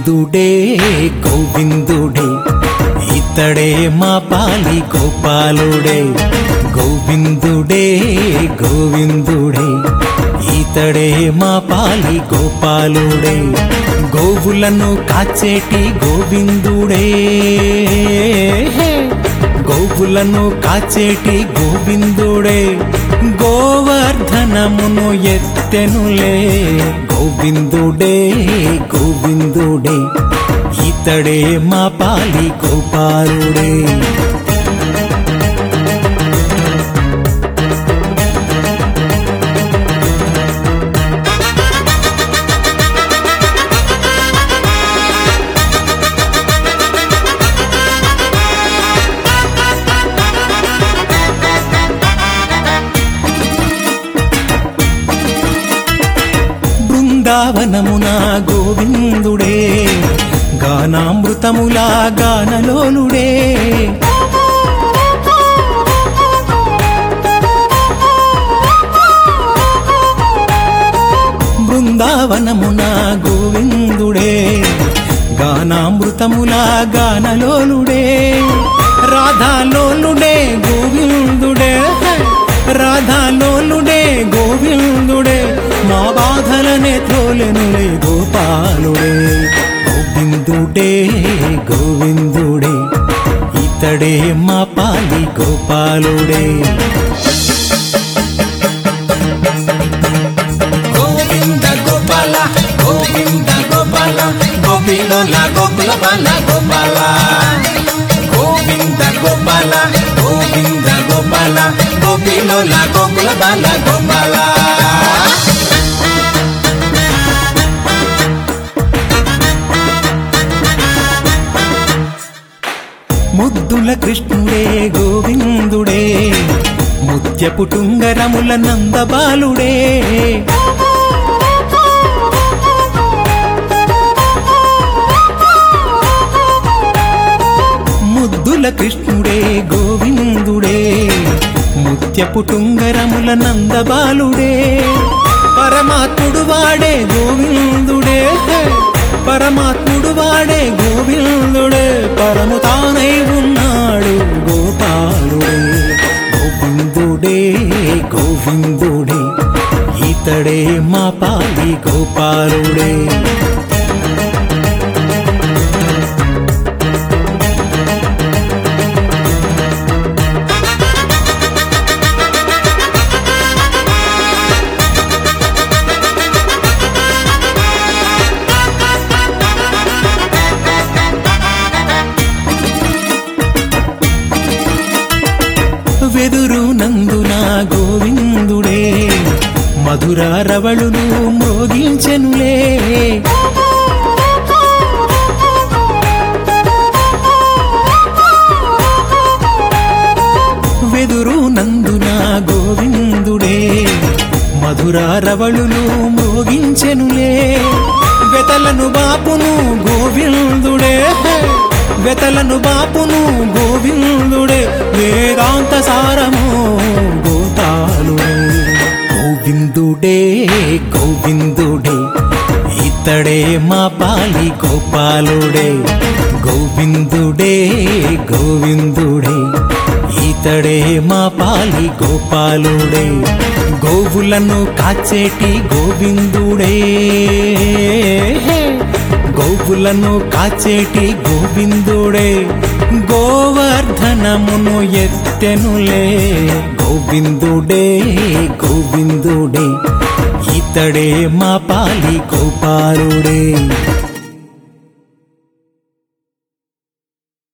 గోవిందుడే గోవిందుడే ఇతడే మా పాలి గోపాలుడే గోవిందుడే గోవిందుడే ఇతడే మా పాలి గోపాలుడే గోవులను కాచేటి గోవిందుడే గోవులను కాచేటి గోవిందుడే గోవర్ధనమును ఎత్తెనులే గోవిందుడే గోవిందుడే ఇతడే మా పాలి గోపాలుడే బృందావనమున గోవిందుడే గానామృతములా గానలోలుడే బృందావనమున గోవిందుడే గానామృతములా గానలోలుడే రాధాలోలుడే గోవిందుడే రాధాలోలుడే గోవిందుడే మా బాధలనే త్రోలెనులే గోపాలుడే గోవిందుడే గోవిందుడే ఇతడే మా పాలి గోపాలుడే గోవింద గోపాల గోవింద గోపాల గోపిలోల గోకుల బాల గోపాల గోవింద గోపాల గోవింద గోపాల గోపిలోల గోకుల బాల గోపాల ముద్దుల కృష్ణుడే గోవిందుడే ముత్యపు టుంగరముల నందబాలుడే ముద్దుల కృష్ణుడే గోవిందుడే ముత్యపు టుంగరముల నందబాలుడే పరమాత్ముడు వాడే గోవిందుడే పరమాత్ముడు వాడే గోవిందుడే పరము తానై ఉన్నాడు గోపాలుడే గోవిందుడే గోవిందుడే ఇతడే మా పాలి గోపాలుడే వెదురు నందున గోవిందుడే మధుర రవళులు మ్రోగించెనులే వెదురు నందున గోవిందుడే మధుర రవళులు మ్రోగించెనులే వెతలను బాపును గోవిందుడే వెతలను బాపును గోవిందుడే వేదాంత సారము గోపాలుడే గోవిందుడే గోవిందుడే ఇతడే మా పాలి గోపాలుడే గోవిందుడే గోవిందుడే ఇతడే మా పాలి గోపాలుడే గోవులను కాచేటి గోవిందుడే గోవులను కాచేటి గోవిందుడే గోవర్ధనమును ఎత్తెనులే గోవిందుడే గోవిందుడే ఇతడే మా పాలి గోపాలుడే